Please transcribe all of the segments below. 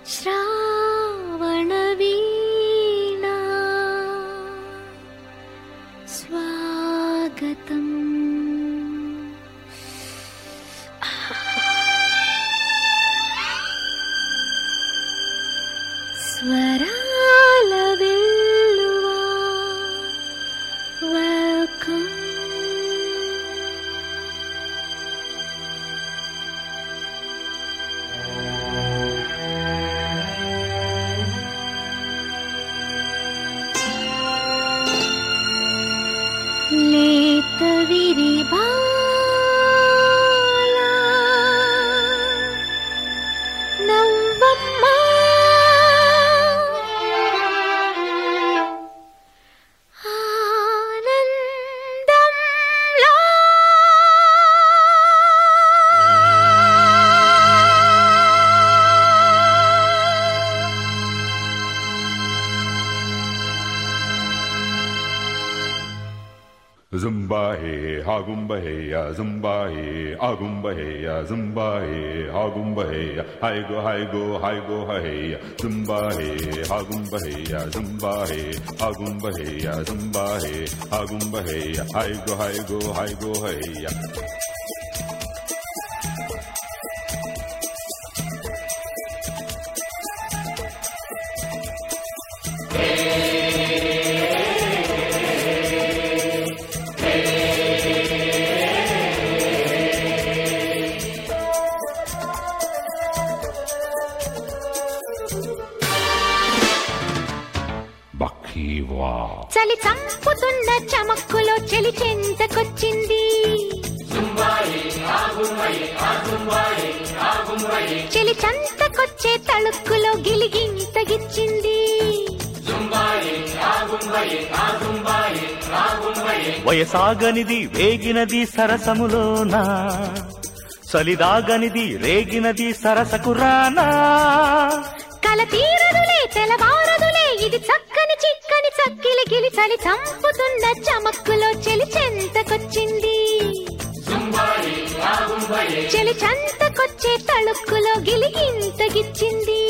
श्रावणवीणा स्वागतम् స్వరాల వెల్లువా వెల్కమ్ లేత విరిబాల నవ్వమ్మ ఆనందంలో Zumba hey, hagumba hey, ya zumba hey, agumba hey, ya zumba hey, hagumba hey, ya hi go hi go hi go hey, ya zumba hey, hagumba hey, ya zumba hey, hagumba hey, ya zumba hey, hagumba hey, ya hi go hi go hi go hey, ya. Bakiwa. చలి చంపుతున్న చమక్కులో చెలి చెంతకొచ్చింది చెలి చంతకొచ్చే తళుక్కులో గిలిగింతగిచ్చింది వయసాగనిది వేగినది సరసములోన సలిదాగనిది రేగినది సరసకురానా కల తీరదులే తెలవారదులే ఇది చక్కని చిక్కని చక్కిలి గిలి చలి చంపుతున్న చమక్కులో చెలి చెంతకొచ్చింది చెలి చంతకొచ్చే తళుక్కులో గిలిగింతగిచ్చింది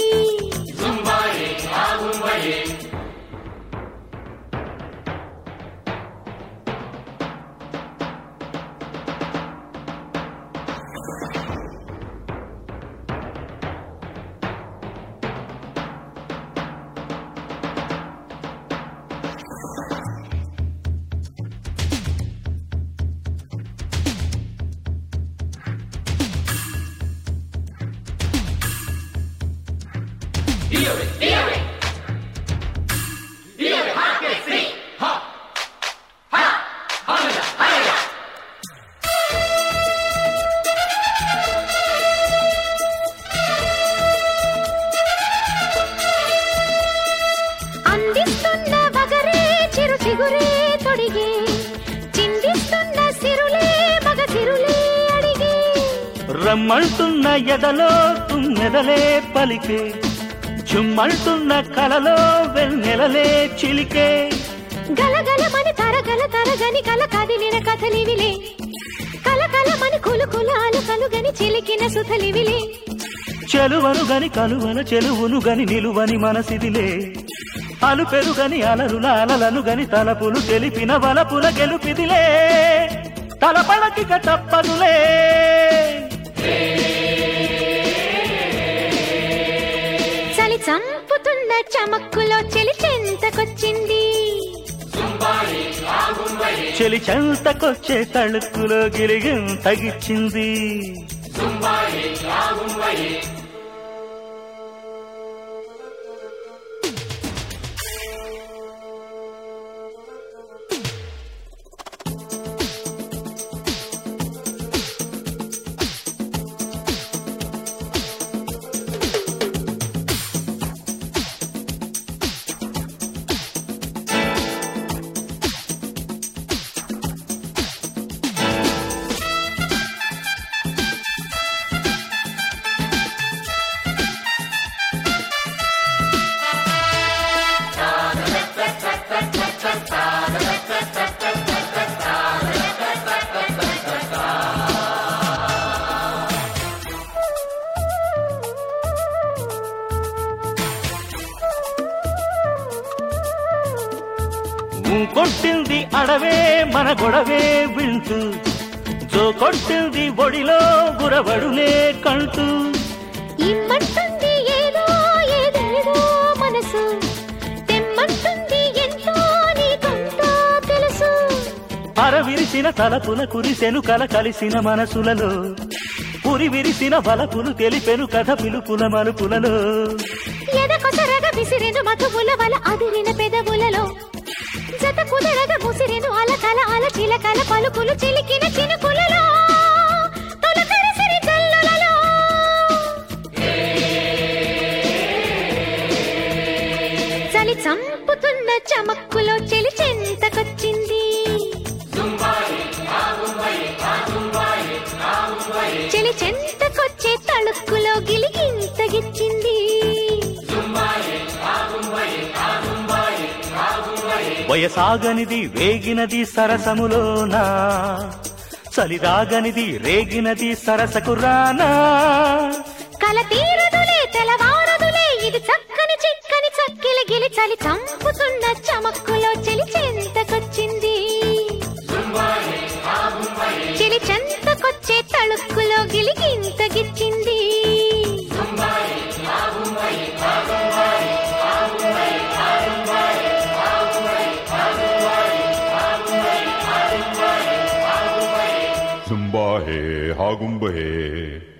అందిస్తున్న వగరే చిరు చిగురే తొడిగే చిందిస్తున్న సిరులే మగ సిరులే అడిగే రమ్మంటున్న ఎదలో తుమ్మెదలే పలికే చుమ్మంటున్న కలలో వెన్నెలలే చిలికే గలగలమని తరగల తరగని కల కదిలిన కథలివిలే కలకలమని కులు కులాలు కలుగని చిలికిన సుధలివిలే చెలువను గని కలువల చెలువును గని నిలువని మనసిదిలే అలు పెరుగని అలరుల అలలను గని తలపులు తెలిపిన వలపుల గెలుపిదిలే తలపడకిక తప్పదులే చలి చంపుతున్న చమక్కులో చెలి చెంతకొచ్చింది చెలి చెంతకొచ్చే తళుక్కులో గిలిగిం తగిచ్చింది కొట్టింది అడవే మన గొడవే వింటూ జో కొట్టింది ఒడిలో గురబడులే కంటూ ఇమ్మంటుంది ఏదో ఏదేదో మనసు తెమ్మంటుంది ఎంతో నీకంతా తెలుసు అరవిరిసిన తలపుల కురిసెను కల కలిసిన మనసులలో పురి విరిసిన బలపులు తెలిపెను కథ పిలుపుల మలుపులలో ఎదకొసరగ విసిరెను మధువుల వల అదిరిన పెదవులలో జత కుదరగ ముసిరెను అలకల అల చిలకల పలుకులు చిలికిన చినుకులలో తొలకరిసిరి జల్లులలో చలి చంపుతున్న చమక్కులో చెలి చెంతకొచ్చింది చెలి చెంతకొచ్చే తళుక్కులో గిలిగింతగిచ్చింది వయసాగనిది వేగినది సరసములోనా చలిరాగనిది రేగినది సరసకు రానా కల తీరదులే తెలవారదులే ఇది చక్కని చిక్కని చక్కిలి గిలి చలి చంపుతున్న చమక్కులో చెలి చెంతకొచ్చింది చెలి చెంతకొచ్చే తళుక్కులో గిలిగింతగిచ్చింది Zumba hey, hagumba hey.